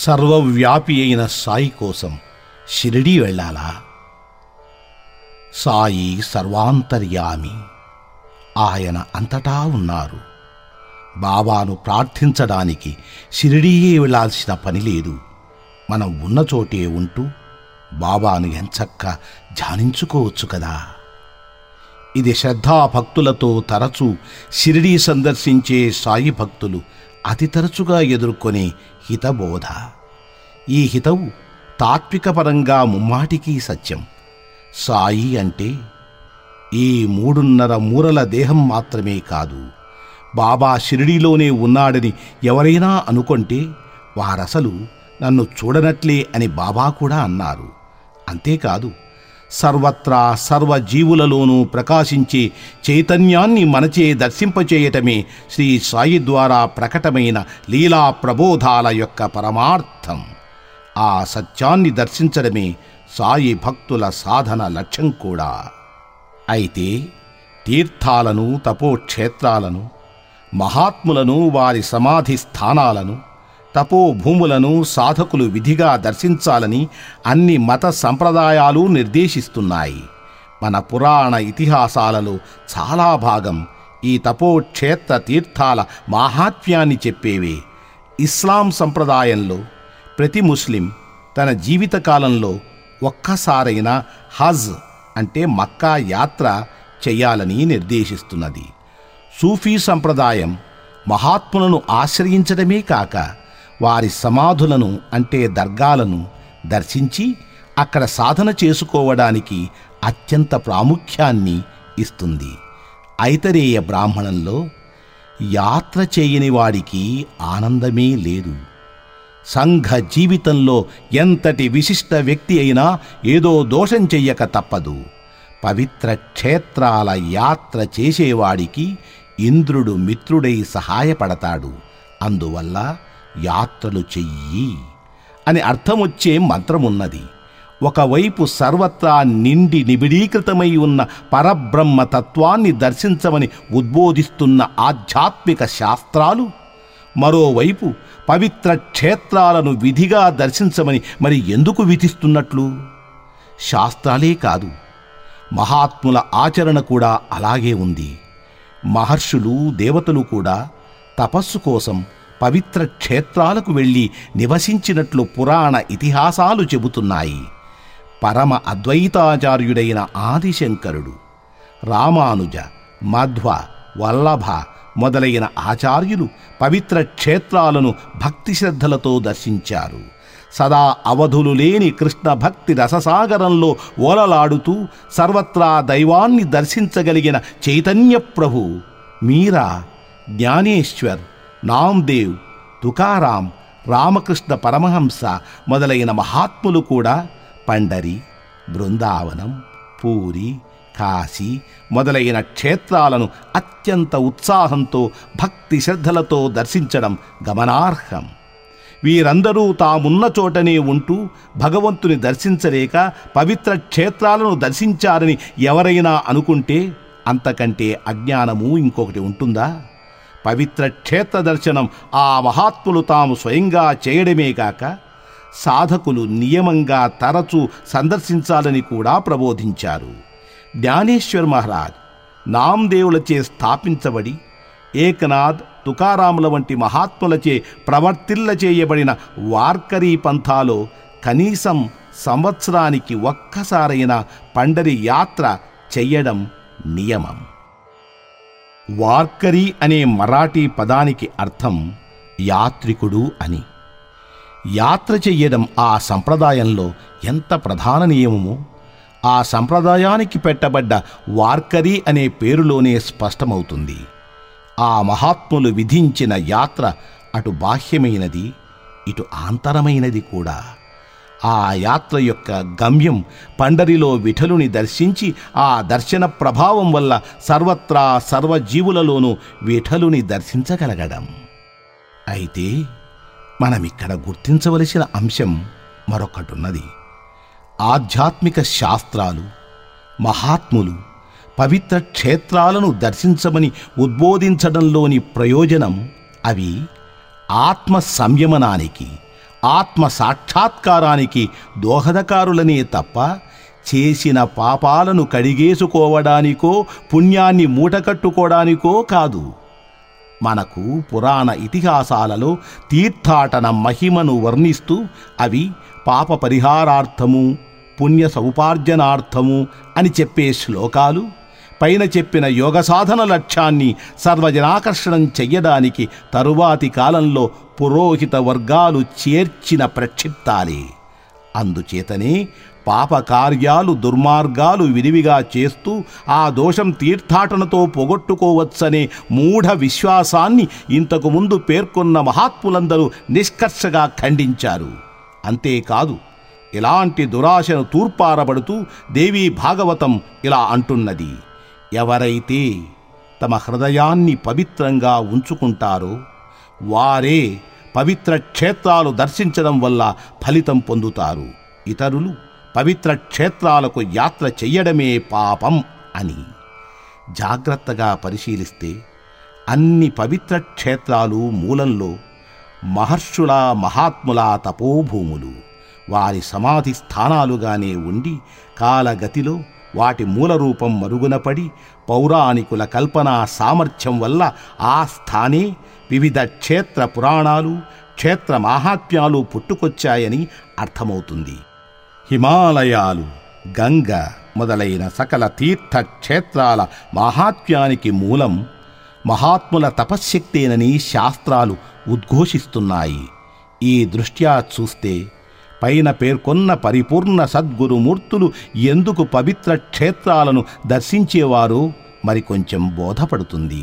సర్వవ్యాపి అయిన సాయి కోసం షిరిడీ వెళ్ళాలా సాయి సర్వాంతర్యామి ఆయన అంతటా ఉన్నారు బాబాను ప్రార్థించడానికి షిరిడీయే వెళ్ళాల్సిన పని లేదు మనం ఉన్న చోటే ఉంటూ బాబాను ఎంచక్క ధ్యానించుకోవచ్చు కదా ఇది శ్రద్ధాభక్తులతో తరచూ షిరిడీ సందర్శించే సాయి భక్తులు అతి తరచుగా ఎదుర్కొనే హితబోధ ఈ హితవు తాత్వికపరంగా ముమ్మాటికి సత్యం సాయి అంటే ఈ మూడున్నర మూరల దేహం మాత్రమే కాదు బాబా షిరిడీలోనే ఉన్నాడని ఎవరైనా అనుకుంటే వారసలు నన్ను చూడనట్లే అని బాబా కూడా అన్నారు అంతేకాదు సర్వత్రా సర్వజీవులలోనూ ప్రకాశించే చైతన్యాన్ని మనచే దర్శింపచేయటమే శ్రీ సాయి ద్వారా ప్రకటమైన లీలా ప్రబోధాల యొక్క పరమార్థం ఆ సత్యాన్ని దర్శించడమే సాయి భక్తుల సాధన లక్ష్యం కూడా అయితే తీర్థాలను తపోక్షేత్రాలను మహాత్ములను వారి సమాధి స్థానాలను తపోభూములను సాధకులు విధిగా దర్శించాలని అన్ని మత సంప్రదాయాలు నిర్దేశిస్తున్నాయి మన పురాణ ఇతిహాసాలలో చాలా భాగం ఈ తపోక్షేత్ర తీర్థాల మాహాత్మ్యాన్ని చెప్పేవే ఇస్లాం సంప్రదాయంలో ప్రతి ముస్లిం తన జీవితకాలంలో ఒక్కసారైనా హజ్ అంటే మక్కా యాత్ర చేయాలని నిర్దేశిస్తున్నది సూఫీ సంప్రదాయం మహాత్ములను ఆశ్రయించడమే కాక వారి సమాధులను అంటే దర్గాలను దర్శించి అక్కడ సాధన చేసుకోవడానికి అత్యంత ప్రాముఖ్యాన్ని ఇస్తుంది ఐతరేయ బ్రాహ్మణంలో యాత్ర చేయని వాడికి ఆనందమే లేదు సంఘ జీవితంలో ఎంతటి విశిష్ట వ్యక్తి అయినా ఏదో దోషం చెయ్యక తప్పదు పవిత్ర క్షేత్రాల యాత్ర చేసేవాడికి ఇంద్రుడు మిత్రుడై సహాయపడతాడు అందువల్ల యాత్రలు చెయ్యి అని అర్థమొచ్చే మంత్రమున్నది ఒకవైపు సర్వత్రా నిండి నిబిడీకృతమై ఉన్న పరబ్రహ్మ తత్వాన్ని దర్శించమని ఉద్బోధిస్తున్న ఆధ్యాత్మిక శాస్త్రాలు మరోవైపు పవిత్ర క్షేత్రాలను విధిగా దర్శించమని మరి ఎందుకు విధిస్తున్నట్లు శాస్త్రాలే కాదు మహాత్ముల ఆచరణ కూడా అలాగే ఉంది మహర్షులు దేవతలు కూడా తపస్సు కోసం పవిత్ర క్షేత్రాలకు వెళ్ళి నివసించినట్లు పురాణ ఇతిహాసాలు చెబుతున్నాయి పరమ అద్వైతాచార్యుడైన ఆదిశంకరుడు రామానుజ మధ్వ వల్లభ మొదలైన ఆచార్యులు పవిత్ర క్షేత్రాలను భక్తి శ్రద్ధలతో దర్శించారు సదా అవధులు లేని కృష్ణ భక్తి రససాగరంలో ఓలలాడుతూ సర్వత్రా దైవాన్ని దర్శించగలిగిన చైతన్య ప్రభు మీరా జ్ఞానేశ్వర్ నాందేవ్ తుకారాం రామకృష్ణ పరమహంస మొదలైన మహాత్ములు కూడా పండరి బృందావనం పూరి కాశీ మొదలైన క్షేత్రాలను అత్యంత ఉత్సాహంతో భక్తి శ్రద్ధలతో దర్శించడం గమనార్హం వీరందరూ తామున్న చోటనే ఉంటూ భగవంతుని దర్శించలేక పవిత్ర క్షేత్రాలను దర్శించారని ఎవరైనా అనుకుంటే అంతకంటే అజ్ఞానము ఇంకొకటి ఉంటుందా పవిత్ర క్షేత్ర దర్శనం ఆ మహాత్ములు తాము స్వయంగా చేయడమే కాక సాధకులు నియమంగా తరచూ సందర్శించాలని కూడా ప్రబోధించారు జ్ఞానేశ్వర్ మహారాజ్ నాందేవులచే స్థాపించబడి ఏకనాథ్ తుకారాముల వంటి మహాత్ములచే ప్రవర్తిల్ల చేయబడిన వార్కరీ పంథాలో కనీసం సంవత్సరానికి ఒక్కసారైనా పండరి యాత్ర చెయ్యడం నియమం వార్కరీ అనే మరాఠీ పదానికి అర్థం యాత్రికుడు అని యాత్ర చెయ్యడం ఆ సంప్రదాయంలో ఎంత ప్రధాన నియమమో ఆ సంప్రదాయానికి పెట్టబడ్డ వార్కరీ అనే పేరులోనే స్పష్టమవుతుంది ఆ మహాత్ములు విధించిన యాత్ర అటు బాహ్యమైనది ఇటు ఆంతరమైనది కూడా ఆ యాత్ర యొక్క గమ్యం పండరిలో విఠలుని దర్శించి ఆ దర్శన ప్రభావం వల్ల సర్వత్రా సర్వజీవులలోనూ విఠలుని దర్శించగలగడం అయితే మనమిక్కడ గుర్తించవలసిన అంశం మరొకటున్నది ఆధ్యాత్మిక శాస్త్రాలు మహాత్ములు పవిత్ర క్షేత్రాలను దర్శించమని ఉద్బోధించడంలోని ప్రయోజనం అవి ఆత్మ సంయమనానికి ఆత్మ సాక్షాత్కారానికి దోహదకారులనే తప్ప చేసిన పాపాలను కడిగేసుకోవడానికో పుణ్యాన్ని మూటకట్టుకోవడానికో కాదు మనకు పురాణ ఇతిహాసాలలో తీర్థాటన మహిమను వర్ణిస్తూ అవి పాప పరిహారార్థము పుణ్య సౌపార్జనార్థము అని చెప్పే శ్లోకాలు పైన చెప్పిన యోగ సాధన లక్ష్యాన్ని సర్వజనాకర్షణం చెయ్యడానికి తరువాతి కాలంలో పురోహిత వర్గాలు చేర్చిన ప్రక్షిప్తాలే అందుచేతనే పాప కార్యాలు దుర్మార్గాలు విరివిగా చేస్తూ ఆ దోషం తీర్థాటనతో పొగొట్టుకోవచ్చనే మూఢ విశ్వాసాన్ని ఇంతకు ముందు పేర్కొన్న మహాత్ములందరూ నిష్కర్షగా ఖండించారు అంతేకాదు ఇలాంటి దురాశను తూర్పారబడుతూ దేవీ భాగవతం ఇలా అంటున్నది ఎవరైతే తమ హృదయాన్ని పవిత్రంగా ఉంచుకుంటారో వారే పవిత్ర క్షేత్రాలు దర్శించడం వల్ల ఫలితం పొందుతారు ఇతరులు పవిత్ర క్షేత్రాలకు యాత్ర చెయ్యడమే పాపం అని జాగ్రత్తగా పరిశీలిస్తే అన్ని పవిత్ర క్షేత్రాలు మూలంలో మహర్షుల మహాత్ముల తపోభూములు వారి సమాధి స్థానాలుగానే ఉండి కాలగతిలో వాటి మూలరూపం మరుగునపడి పౌరాణికుల కల్పనా సామర్థ్యం వల్ల ఆ స్థానే వివిధ క్షేత్ర పురాణాలు క్షేత్ర మాహాత్మ్యాలు పుట్టుకొచ్చాయని అర్థమవుతుంది హిమాలయాలు గంగ మొదలైన సకల తీర్థ క్షేత్రాల మాహాత్మ్యానికి మూలం మహాత్ముల తపశ్శక్తేనని శాస్త్రాలు ఉద్ఘోషిస్తున్నాయి ఈ దృష్ట్యా చూస్తే పైన పేర్కొన్న పరిపూర్ణ సద్గురుమూర్తులు ఎందుకు పవిత్ర క్షేత్రాలను దర్శించేవారో మరికొంచెం బోధపడుతుంది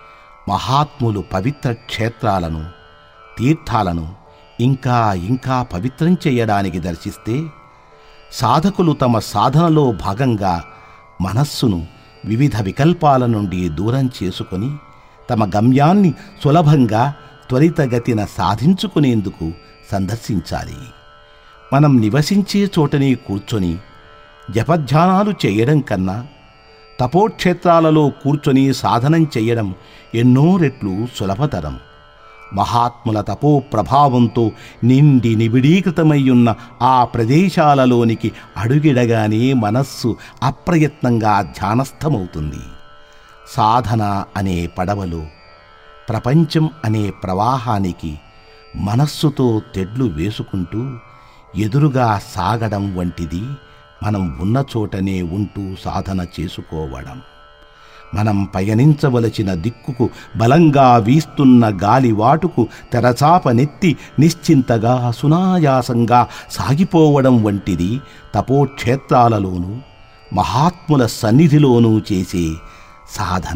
మహాత్ములు పవిత్ర క్షేత్రాలను తీర్థాలను ఇంకా ఇంకా పవిత్రం చేయడానికి దర్శిస్తే సాధకులు తమ సాధనలో భాగంగా మనస్సును వివిధ వికల్పాల నుండి దూరం చేసుకొని తమ గమ్యాన్ని సులభంగా త్వరితగతిన సాధించుకునేందుకు సందర్శించాలి మనం నివసించే చోటనే కూర్చొని జపధ్యానాలు చేయడం కన్నా తపోక్షేత్రాలలో కూర్చొని సాధనం చేయడం ఎన్నో రెట్లు సులభతరం మహాత్ముల తపో ప్రభావంతో నిండి నిబిడీకృతమయ్యున్న ఆ ప్రదేశాలలోనికి అడుగిడగానే మనస్సు అప్రయత్నంగా ధ్యానస్థమవుతుంది సాధన అనే పడవలో ప్రపంచం అనే ప్రవాహానికి మనస్సుతో తెడ్లు వేసుకుంటూ ఎదురుగా సాగడం వంటిది మనం ఉన్న చోటనే ఉంటూ సాధన చేసుకోవడం మనం పయనించవలసిన దిక్కుకు బలంగా వీస్తున్న గాలివాటుకు తెరచాపనెత్తి నిశ్చింతగా సునాయాసంగా సాగిపోవడం వంటిది తపోక్షేత్రాలలోనూ మహాత్ముల సన్నిధిలోనూ చేసే సాధన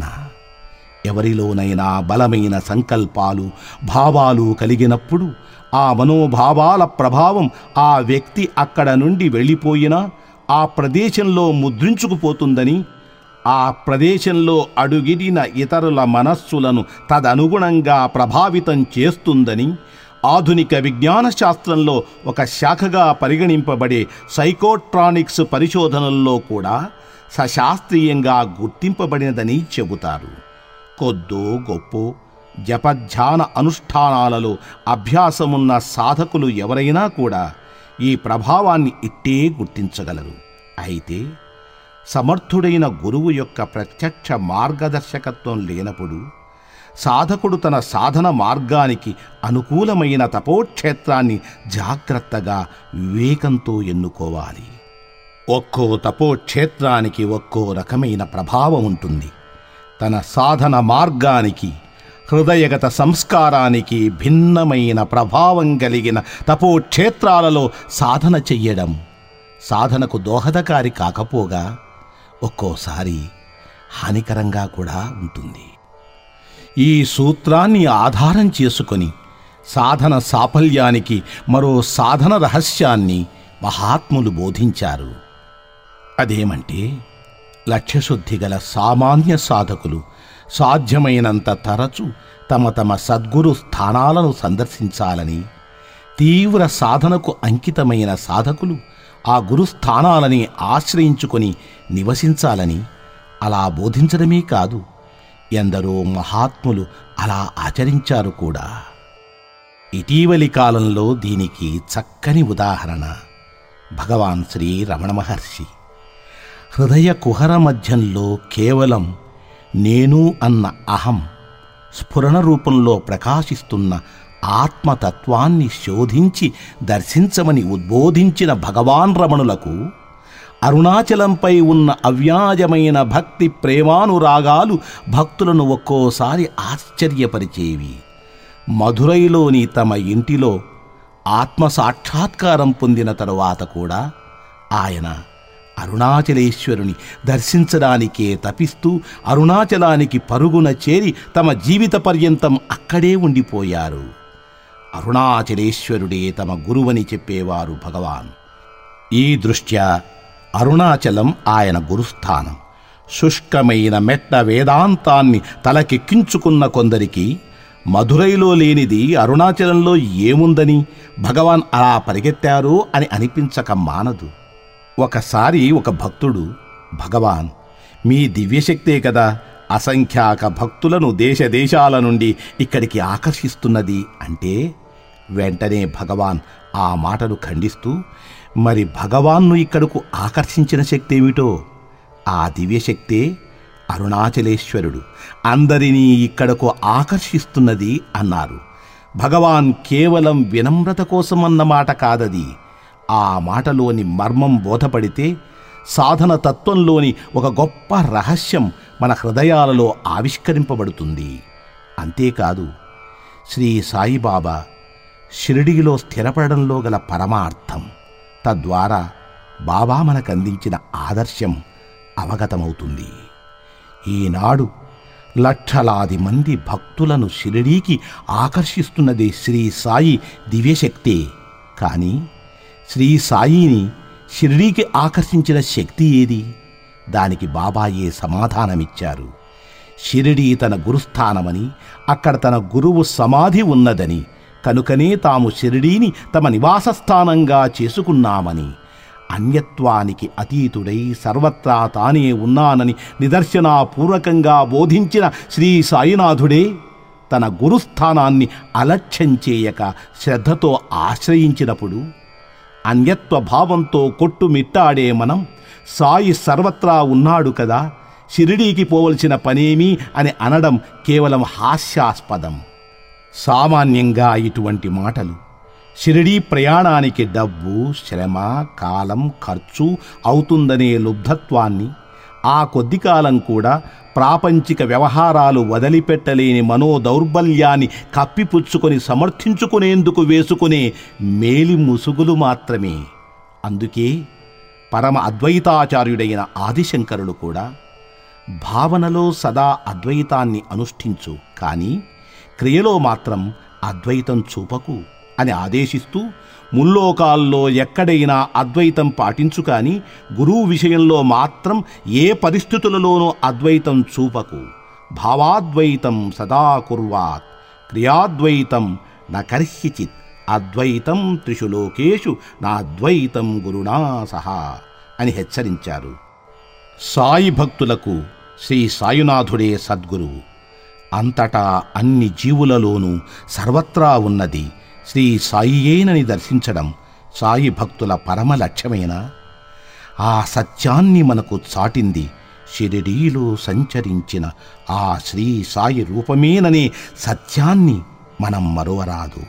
ఎవరిలోనైనా బలమైన సంకల్పాలు భావాలు కలిగినప్పుడు ఆ మనోభావాల ప్రభావం ఆ వ్యక్తి అక్కడ నుండి వెళ్ళిపోయినా ఆ ప్రదేశంలో ముద్రించుకుపోతుందని ఆ ప్రదేశంలో అడుగిడిన ఇతరుల మనస్సులను తదనుగుణంగా ప్రభావితం చేస్తుందని ఆధునిక విజ్ఞాన శాస్త్రంలో ఒక శాఖగా పరిగణింపబడే సైకోట్రానిక్స్ పరిశోధనల్లో కూడా సశాస్త్రీయంగా గుర్తింపబడినదని చెబుతారు కొద్దో గొప్పో జపధ్యాన అనుష్ఠానాలలో అభ్యాసమున్న సాధకులు ఎవరైనా కూడా ఈ ప్రభావాన్ని ఇట్టే గుర్తించగలరు అయితే సమర్థుడైన గురువు యొక్క ప్రత్యక్ష మార్గదర్శకత్వం లేనప్పుడు సాధకుడు తన సాధన మార్గానికి అనుకూలమైన తపోక్షేత్రాన్ని జాగ్రత్తగా వివేకంతో ఎన్నుకోవాలి ఒక్కో తపోక్షేత్రానికి ఒక్కో రకమైన ప్రభావం ఉంటుంది తన సాధన మార్గానికి హృదయగత సంస్కారానికి భిన్నమైన ప్రభావం కలిగిన తపోక్షేత్రాలలో సాధన చెయ్యడం సాధనకు దోహదకారి కాకపోగా ఒక్కోసారి హానికరంగా కూడా ఉంటుంది ఈ సూత్రాన్ని ఆధారం చేసుకొని సాధన సాఫల్యానికి మరో సాధన రహస్యాన్ని మహాత్ములు బోధించారు అదేమంటే లక్ష్యశుద్ధి గల సామాన్య సాధకులు సాధ్యమైనంత తరచు తమ తమ సద్గురు స్థానాలను సందర్శించాలని తీవ్ర సాధనకు అంకితమైన సాధకులు ఆ గురుస్థానాలని ఆశ్రయించుకొని నివసించాలని అలా బోధించడమే కాదు ఎందరో మహాత్ములు అలా ఆచరించారు కూడా ఇటీవలి కాలంలో దీనికి చక్కని ఉదాహరణ భగవాన్ శ్రీ రమణ మహర్షి హృదయ కుహర మధ్యంలో కేవలం నేను అన్న అహం స్ఫురణ రూపంలో ప్రకాశిస్తున్న ఆత్మతత్వాన్ని శోధించి దర్శించమని ఉద్బోధించిన భగవాన్ రమణులకు అరుణాచలంపై ఉన్న అవ్యాజమైన భక్తి ప్రేమానురాగాలు భక్తులను ఒక్కోసారి ఆశ్చర్యపరిచేవి మధురైలోని తమ ఇంటిలో ఆత్మ సాక్షాత్కారం పొందిన తరువాత కూడా ఆయన అరుణాచలేశ్వరుని దర్శించడానికే తపిస్తూ అరుణాచలానికి పరుగున చేరి తమ జీవిత పర్యంతం అక్కడే ఉండిపోయారు అరుణాచలేశ్వరుడే తమ గురువని చెప్పేవారు భగవాన్ ఈ దృష్ట్యా అరుణాచలం ఆయన గురుస్థానం శుష్కమైన మెట్ట వేదాంతాన్ని తలకెక్కించుకున్న కొందరికి మధురైలో లేనిది అరుణాచలంలో ఏముందని భగవాన్ అలా పరిగెత్తారు అని అనిపించక మానదు ఒకసారి ఒక భక్తుడు భగవాన్ మీ దివ్యశక్తే కదా అసంఖ్యాక భక్తులను దేశ దేశాల నుండి ఇక్కడికి ఆకర్షిస్తున్నది అంటే వెంటనే భగవాన్ ఆ మాటను ఖండిస్తూ మరి భగవాన్ను ఇక్కడకు ఆకర్షించిన శక్తి ఏమిటో ఆ దివ్యశక్తే అరుణాచలేశ్వరుడు అందరినీ ఇక్కడకు ఆకర్షిస్తున్నది అన్నారు భగవాన్ కేవలం వినమ్రత కోసం అన్న మాట కాదది ఆ మాటలోని మర్మం బోధపడితే సాధన తత్వంలోని ఒక గొప్ప రహస్యం మన హృదయాలలో ఆవిష్కరింపబడుతుంది అంతేకాదు శ్రీ సాయిబాబా షిరిడిలో స్థిరపడడంలో గల పరమార్థం తద్వారా బాబా మనకందించిన ఆదర్శం అవగతమవుతుంది ఈనాడు లక్షలాది మంది భక్తులను షిరిడీకి ఆకర్షిస్తున్నది శ్రీ సాయి దివ్యశక్తే కానీ శ్రీ సాయిని షిరిడీకి ఆకర్షించిన శక్తి ఏది దానికి బాబాయే సమాధానమిచ్చారు షిరిడీ తన గురుస్థానమని అక్కడ తన గురువు సమాధి ఉన్నదని కనుకనే తాము షిరిడీని తమ నివాసస్థానంగా చేసుకున్నామని అన్యత్వానికి అతీతుడై సర్వత్రా తానే ఉన్నానని నిదర్శనాపూర్వకంగా బోధించిన శ్రీ సాయినాథుడే తన గురుస్థానాన్ని అలక్ష్యం చేయక శ్రద్ధతో ఆశ్రయించినప్పుడు అన్యత్వ భావంతో కొట్టుమిట్టాడే మనం సాయి సర్వత్రా ఉన్నాడు కదా షిరిడీకి పోవలసిన పనేమి అని అనడం కేవలం హాస్యాస్పదం సామాన్యంగా ఇటువంటి మాటలు షిరిడీ ప్రయాణానికి డబ్బు శ్రమ కాలం ఖర్చు అవుతుందనే లుబ్ధత్వాన్ని ఆ కొద్ది కాలం కూడా ప్రాపంచిక వ్యవహారాలు వదిలిపెట్టలేని మనోదౌర్బల్యాన్ని కప్పిపుచ్చుకొని సమర్థించుకునేందుకు వేసుకునే మేలి ముసుగులు మాత్రమే అందుకే పరమ అద్వైతాచార్యుడైన ఆదిశంకరుడు కూడా భావనలో సదా అద్వైతాన్ని అనుష్ఠించు కానీ క్రియలో మాత్రం అద్వైతం చూపకు అని ఆదేశిస్తూ ముల్లోకాల్లో ఎక్కడైనా అద్వైతం పాటించు కానీ గురువు విషయంలో మాత్రం ఏ పరిస్థితులలోనూ అద్వైతం చూపకు భావాద్వైతం సదా కుర్వాత్ క్రియాద్వైతం న కర్హిచిత్ అద్వైతం త్రిషు లోకేషు నా అద్వైతం గురుణా సహా అని హెచ్చరించారు సాయి భక్తులకు శ్రీ సాయినాథుడే సద్గురువు అంతటా అన్ని జీవులలోనూ సర్వత్రా ఉన్నది శ్రీ సాయియేనని దర్శించడం సాయి భక్తుల పరమ లక్ష్యమేనా ఆ సత్యాన్ని మనకు చాటింది షిరిడీలో సంచరించిన ఆ శ్రీ సాయి రూపమేననే సత్యాన్ని మనం మరువరాదు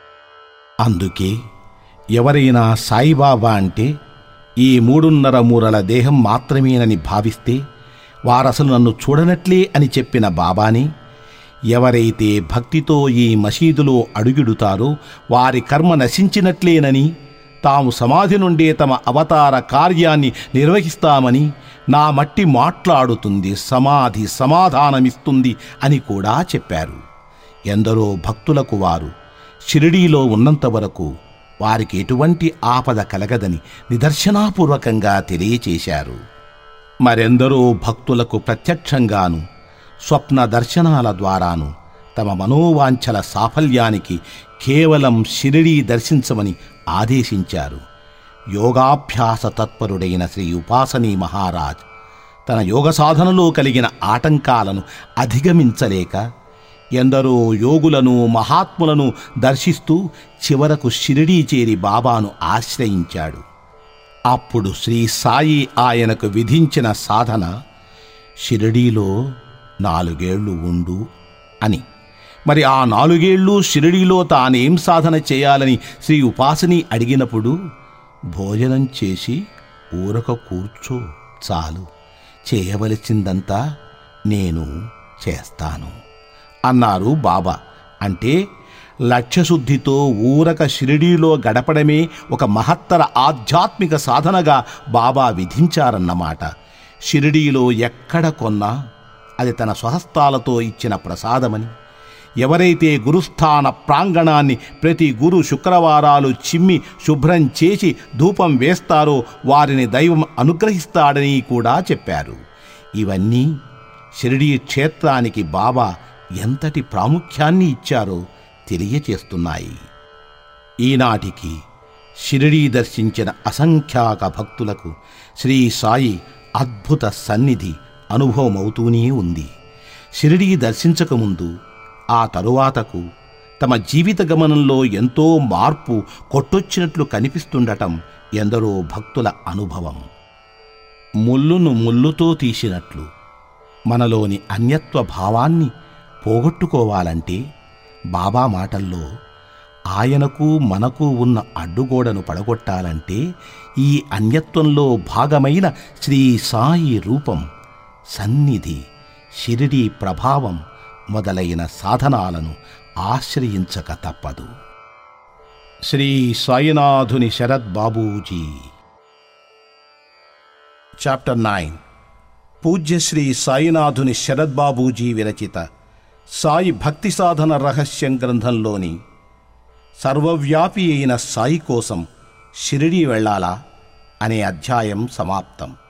అందుకే ఎవరైనా సాయిబాబా అంటే ఈ మూడున్నర మూరల దేహం మాత్రమేనని భావిస్తే వారసలు నన్ను చూడనట్లే అని చెప్పిన బాబాని ఎవరైతే భక్తితో ఈ మసీదులో అడుగిడుతారో వారి కర్మ నశించినట్లేనని తాము సమాధి నుండే తమ అవతార కార్యాన్ని నిర్వహిస్తామని నా మట్టి మాట్లాడుతుంది సమాధి సమాధానమిస్తుంది అని కూడా చెప్పారు ఎందరో భక్తులకు వారు షిరిడీలో ఉన్నంత వరకు వారికి ఎటువంటి ఆపద కలగదని నిదర్శనాపూర్వకంగా తెలియచేశారు మరెందరో భక్తులకు ప్రత్యక్షంగాను స్వప్న దర్శనాల ద్వారాను తమ మనోవాంఛల సాఫల్యానికి కేవలం షిరిడీ దర్శించమని ఆదేశించారు యోగాభ్యాస తత్పరుడైన శ్రీ ఉపాసనీ మహారాజ్ తన యోగ సాధనలో కలిగిన ఆటంకాలను అధిగమించలేక ఎందరో యోగులను మహాత్ములను దర్శిస్తూ చివరకు షిరిడీ చేరి బాబాను ఆశ్రయించాడు అప్పుడు శ్రీ సాయి ఆయనకు విధించిన సాధన షిరిడీలో నాలుగేళ్లు ఉండు అని మరి ఆ నాలుగేళ్లు షిరిడీలో తానేం సాధన చేయాలని శ్రీ ఉపాసని అడిగినప్పుడు భోజనం చేసి ఊరక కూర్చో చాలు చేయవలసిందంతా నేను చేస్తాను అన్నారు బాబా అంటే లక్ష్యశుద్ధితో ఊరక షిరిడీలో గడపడమే ఒక మహత్తర ఆధ్యాత్మిక సాధనగా బాబా విధించారన్నమాట షిరిడీలో ఎక్కడ కొన్నా అది తన స్వహస్తాలతో ఇచ్చిన ప్రసాదమని ఎవరైతే గురుస్థాన ప్రాంగణాన్ని ప్రతి గురు శుక్రవారాలు చిమ్మి శుభ్రం చేసి ధూపం వేస్తారో వారిని దైవం అనుగ్రహిస్తాడని కూడా చెప్పారు ఇవన్నీ షిరిడీ క్షేత్రానికి బాబా ఎంతటి ప్రాముఖ్యాన్ని ఇచ్చారో తెలియచేస్తున్నాయి ఈనాటికి షిరిడీ దర్శించిన అసంఖ్యాక భక్తులకు శ్రీ సాయి అద్భుత సన్నిధి అనుభవమవుతూనే ఉంది షిరిడీ దర్శించకముందు ఆ తరువాతకు తమ జీవిత గమనంలో ఎంతో మార్పు కొట్టొచ్చినట్లు కనిపిస్తుండటం ఎందరో భక్తుల అనుభవం ముల్లును ముల్లుతో తీసినట్లు మనలోని అన్యత్వ భావాన్ని పోగొట్టుకోవాలంటే బాబా మాటల్లో ఆయనకు మనకు ఉన్న అడ్డుగోడను పడగొట్టాలంటే ఈ అన్యత్వంలో భాగమైన శ్రీ సాయి రూపం సన్నిధి షిరిడీ ప్రభావం మొదలైన సాధనాలను ఆశ్రయించక తప్పదు శ్రీ సాయినాథుని శరత్ బాబూజీ చాప్టర్ నైన్ పూజ్య శ్రీ సాయినాథుని శరద్ బాబూజీ విరచిత సాయి భక్తి సాధన రహస్యం గ్రంథంలోని సర్వవ్యాపి అయిన సాయి కోసం షిరిడీ వెళ్ళాలా అనే అధ్యాయం సమాప్తం